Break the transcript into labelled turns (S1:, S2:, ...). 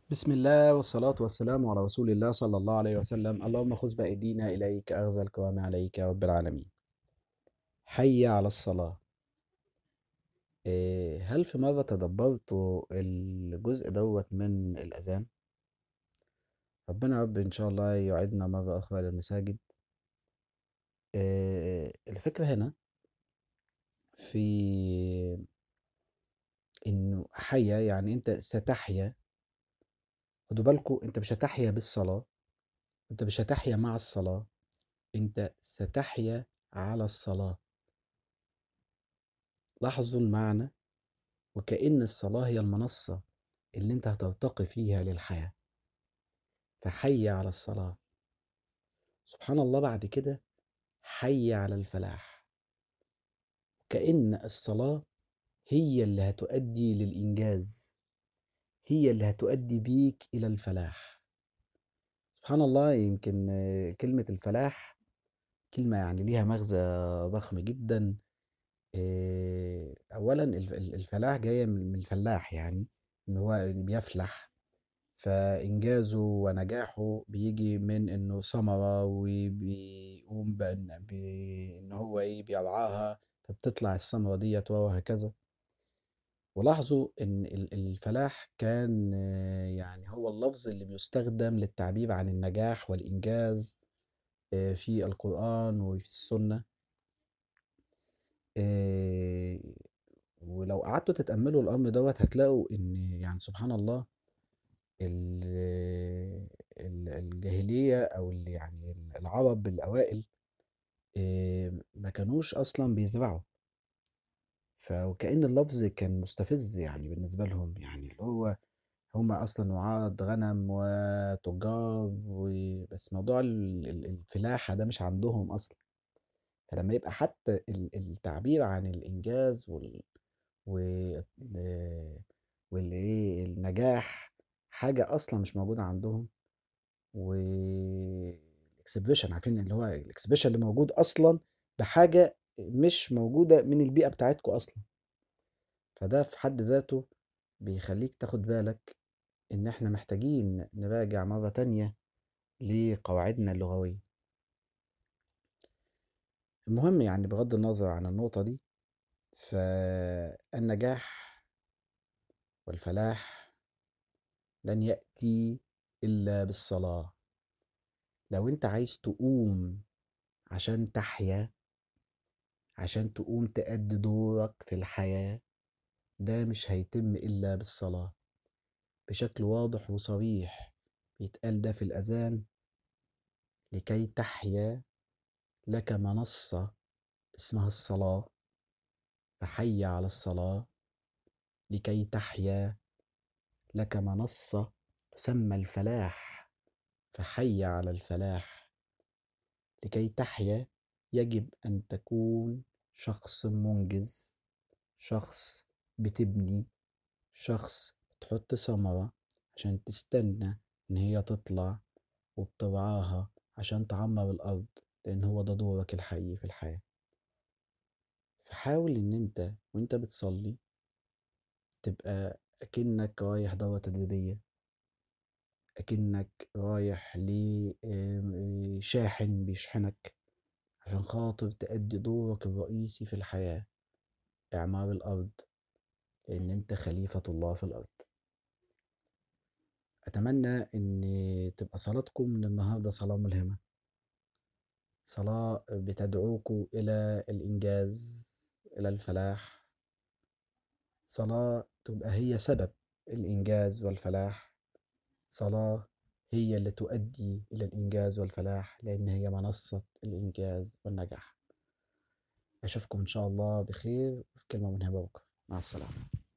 S1: بسم الله والصلاة والسلام على رسول الله صلى الله عليه وسلم اللهم خذ بأيدينا إليك أخذ الكرام عليك يا رب العالمين حي على الصلاة إيه، هل في مرة تدبرت الجزء دوت من الأذان ربنا يا رب إن شاء الله يعيدنا مرة أخرى للمساجد إيه، الفكرة هنا في إنه حيا يعني أنت ستحيا خدوا بالكم أنت مش هتحيا بالصلاة أنت مش هتحيا مع الصلاة أنت ستحيا على الصلاة لاحظوا المعنى وكأن الصلاة هي المنصة اللي انت هترتقي فيها للحياة فحي على الصلاة سبحان الله بعد كده حي على الفلاح كأن الصلاة هي اللي هتؤدي للإنجاز هي اللي هتؤدي بيك إلى الفلاح سبحان الله يمكن كلمة الفلاح كلمة يعني ليها مغزى ضخم جدا آه، أولًا الفلاح جاية من الفلاح يعني، إن هو بيفلح، فإنجازه ونجاحه بيجي من إنه ثمرة وبيقوم بإن بإن هو إيه، بيرعاها فبتطلع الثمرة ديّة وهكذا. ولاحظوا إن الفلاح كان يعني هو اللفظ اللي بيُستخدم للتعبير عن النجاح والإنجاز آه، في القرآن وفي السنة. آه، ولو قعدتوا تتأملوا الأمر دوت هتلاقوا إن يعني سبحان الله الجاهلية أو يعني العرب الأوائل آه، ما كانوش أصلا بيزرعوا فكأن اللفظ كان مستفز يعني بالنسبة لهم يعني اللي هو هم أصلا وعاة غنم وتجار بس موضوع الفلاحة ده مش عندهم أصلا فلما يبقى حتى التعبير عن الإنجاز وال والإيه النجاح حاجة أصلا مش موجودة عندهم والاكسبريشن عارفين اللي هو الاكسبريشن اللي موجود أصلا بحاجة مش موجودة من البيئة بتاعتكم أصلا فده في حد ذاته بيخليك تاخد بالك إن إحنا محتاجين نراجع مرة تانية لقواعدنا اللغوية المهم يعني بغض النظر عن النقطة دي فالنجاح والفلاح لن يأتي إلا بالصلاة لو أنت عايز تقوم عشان تحيا عشان تقوم تأدي دورك في الحياة ده مش هيتم إلا بالصلاة بشكل واضح وصريح بيتقال ده في الأذان لكي تحيا لك منصة اسمها الصلاة فحي على الصلاة لكي تحيا لك منصة تسمى الفلاح فحي على الفلاح لكي تحيا يجب أن تكون شخص منجز شخص بتبني شخص تحط ثمرة عشان تستنى إن هي تطلع وبترعاها عشان تعمر الأرض لأن هو ده دورك الحقيقي في الحياة فحاول إن أنت وأنت بتصلي تبقى أكنك رايح دورة تدريبية أكنك رايح لشاحن بيشحنك عشان خاطر تأدي دورك الرئيسي في الحياة إعمار الأرض لأن أنت خليفة الله في الأرض أتمنى إن تبقى صلاتكم من النهاردة صلاة ملهمة صلاة بتدعوكوا إلى الإنجاز إلى الفلاح صلاة تبقى هي سبب الإنجاز والفلاح صلاة هي اللي تؤدي إلى الإنجاز والفلاح لأن هي منصة الإنجاز والنجاح أشوفكم إن شاء الله بخير في كلمة منها بكرة مع السلامة